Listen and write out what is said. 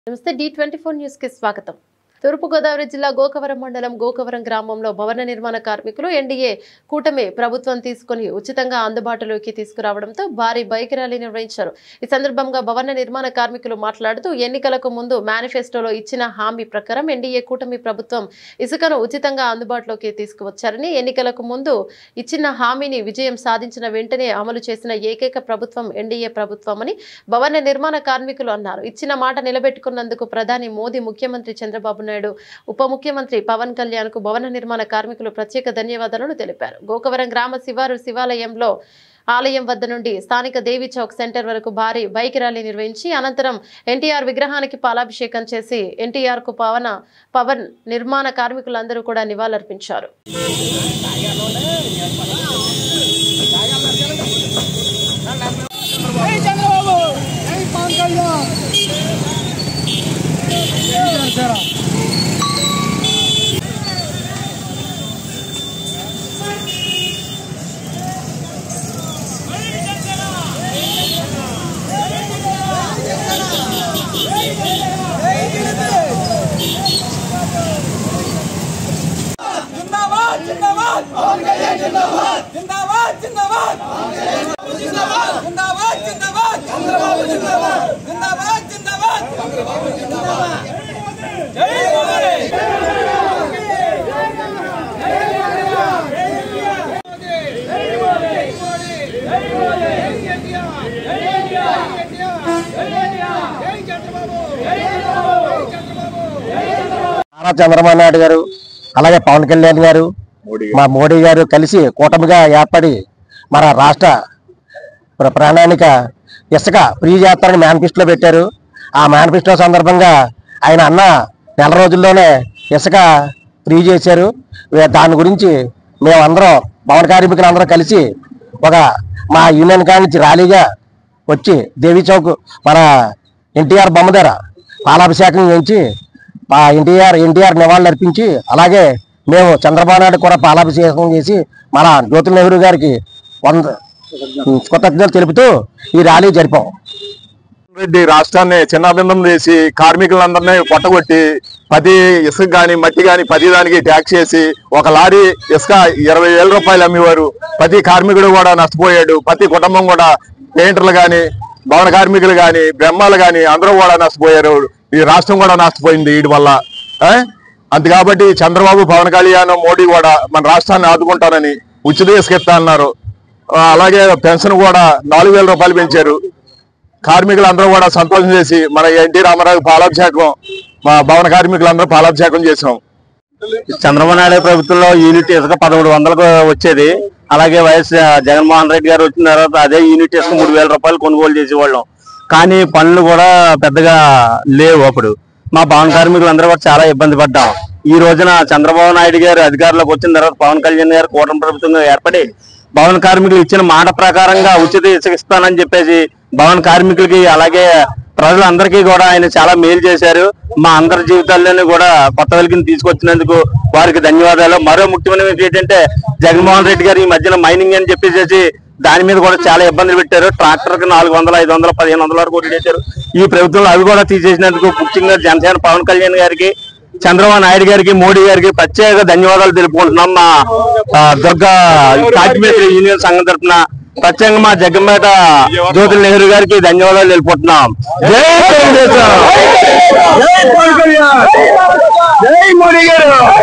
నమస్తే D twenty four news కి స్వాగతం తూర్పుగోదావరి జిల్లా గోకవరం మండలం గోకవరం గ్రామంలో భవన నిర్మాణ కార్మికులు ఎన్డీఏ కూటమి ప్రభుత్వం తీసుకుని ఉచితంగా అందుబాటులోకి తీసుకురావడంతో భారీ బైక్ ర్యాలీ నిర్వహించారు ఈ సందర్భంగా భవన నిర్మాణ కార్మికులు మాట్లాడుతూ ఎన్నికలకు ముందు మేనిఫెస్టోలో ఇచ్చిన హామీ ప్రకారం ఎన్డీఏ కూటమి ప్రభుత్వం ఇసుకను ఉచితంగా అందుబాటులోకి తీసుకువచ్చారని ఎన్నికలకు ముందు ఇచ్చిన హామీని విజయం సాధించిన వెంటనే అమలు చేసిన ఏకైక ప్రభుత్వం ఎన్డీఏ ప్రభుత్వమని భవన నిర్మాణ కార్మికులు అన్నారు ఇచ్చిన మాట నిలబెట్టుకున్నందుకు ప్రధాని మోదీ ముఖ్యమంత్రి చంద్రబాబు నాయుడు ఉప ముఖ్యమంత్రి పవన్ కళ్యాణ్ కు భవన నిర్మాణ కార్మికులు ప్రత్యేక ధన్యవాదాలను తెలిపారు గోకవరం గ్రామ శివారు శివాలయంలో ఆలయం వద్ద నుండి స్థానిక దేవి చౌక్ సెంటర్ వరకు భారీ బైక్ ర్యాలీ నిర్వహించి అనంతరం ఎన్టీఆర్ విగ్రహానికి పాలాభిషేకం చేసి ఎన్టీఆర్ కు పవన పవన్ నిర్మాణ కార్మికులందరూ కూడా నివాళులర్పించారు జై చంద్రబాబు జై పవన్ కళ్యాణ్ జిందాబాద్ జిందాబాద్ పవన్ కళ్యాణ్ జిందాబాద్ జిందాబాద్ జిందాబాద్ జిందాబాద్ జిందాబాద్ జిందాబాద్ చంద్రబాబు జిందాబాద్ జిందాబాద్ జిందాబాద్ చంద్రబాబు జిందాబాద్ జై మోదీ నారా చంద్రబాబు నాయుడు గారు అలాగే పవన్ కళ్యాణ్ గారు మా మోడీ గారు కలిసి కూటమిగా ఏర్పడి మన రాష్ట్ర ప్ర- ప్రణాళిక ఇసుక ఫ్రీ చేస్తారని మేనిఫెస్టోలో పెట్టారు ఆ మేనిఫెస్టో సందర్భంగా ఆయన అన్న నెల రోజుల్లోనే ఇసుక ఫ్రీ చేశారు వే- దాని గురించి మేమందరం భవన కార్మికులు అందరం కలిసి ఒక మా యూనియన్ కాడి నుంచి ర్యాలీగా వచ్చి దేవి చౌక్ మన ఎన్టీఆర్ బొమ్మ దగ్గర పాలాభిషేకం చేయించి మా ఎన్టీఆర్ ఎన్టీఆర్ నివాళులు అర్పించి అలాగే మేము చంద్రబాబు నాయుడు కూడా పాలాభిషేకం చేసి మన జ్యోతి నెహ్రూ గారికి వంద కృతజ్ఞతలు తెలుపుతూ ఈ ర్యాలీ జరిపాం రెడ్డి రాష్ట్రాన్ని చిన్నాభిన్నం చేసి కార్మికులందరినీ కొట్టగొట్టి పది ఇసుక గాని మట్టి గాని పది దానికి ట్యాక్స్ చేసి ఒక లారీ ఇసుక ఇరవై వేల రూపాయలు అమ్మేవారు ప్రతి కార్మికుడు కూడా నష్టపోయాడు ప్రతి కుటుంబం కూడా పెయింటర్లు గాని భవన కార్మికులు గాని బ్రహ్మాలు గాని అందరూ కూడా నష్టపోయారు ఈ రాష్ట్రం కూడా నష్టపోయింది వీటి వల్ల ఆ? అంత కాబట్టి చంద్రబాబు పవన్ కళ్యాణ్ మోడీ కూడా మన రాష్ట్రాన్ని ఆదుకుంటానని ఉచిత ఇసుక ఇస్తా అన్నారు ఆ, అలాగే పెన్షన్ కూడా నాలుగు వేల రూపాయలు పెంచారు కార్మికులు అందరూ కూడా సంతోషం చేసి మన ఎన్టీ రామారావు పాలాభిషేకం మా భవన కార్మికులందరూ పాలాభిషేకం చేసాం చంద్రబాబు నాయుడు ప్రభుత్వంలో యూనిట్ ఇసుక పదమూడు వందలకు వచ్చేది అలాగే వైఎస్ జగన్మోహన్ రెడ్డి గారు వచ్చిన తర్వాత అదే యూనిట్ ఇసుక మూడు వేల రూపాయలు కొనుగోలు చేసేవాళ్ళం కానీ పనులు కూడా పెద్దగా లేవు అప్పుడు మా భవన కార్మికులు అందరూ కూడా చాలా ఇబ్బంది పడ్డాం ఈ రోజున చంద్రబాబు నాయుడు గారు అధికారంలోకి వచ్చిన తర్వాత పవన్ కళ్యాణ్ గారు కూటమి ప్రభుత్వంగా ఏర్పడి భవన కార్మికులు ఇచ్చిన మాట ప్రకారంగా ఉచిత ఇసుక ఇస్తానని చెప్పేసి భవన కార్మికులకి అలాగే ప్రజలందరికీ కూడా ఆయన చాలా మేలు చేశారు మా అందరి జీవితాల్లోనూ కూడా కొత్త వెలుగుని తీసుకొచ్చినందుకు వారికి ధన్యవాదాలు మరో ముఖ్యమైన విషయం ఏంటంటే జగన్మోహన్ రెడ్డి గారు ఈ మధ్యన మైనింగ్ అని చెప్పేసి దాని మీద కూడా చాలా ఇబ్బందులు పెట్టారు ట్రాక్టర్ కి నాలుగు వందల ఐదు వందల పదిహేను వందల వరకు వడ్డీ చేశారు ఈ ప్రభుత్వంలో అవి కూడా తీసేసినందుకు ముఖ్యంగా జనసేన పవన్ కళ్యాణ్ గారికి చంద్రబాబు నాయుడు గారికి మోడీ గారికి ప్రత్యేక ధన్యవాదాలు తెలుపుకుంటున్నాం మా ఆ, దుర్గా కాకిమేత్రి యూనియన్ సంఘం తరఫున ప్రత్యేకంగా మా జగ్గంపేట జ్యోతి నెహ్రూ గారికి ధన్యవాదాలు తెలుపుకుంటున్నాం జై తెలుగుదేశం జై మోడీ గారు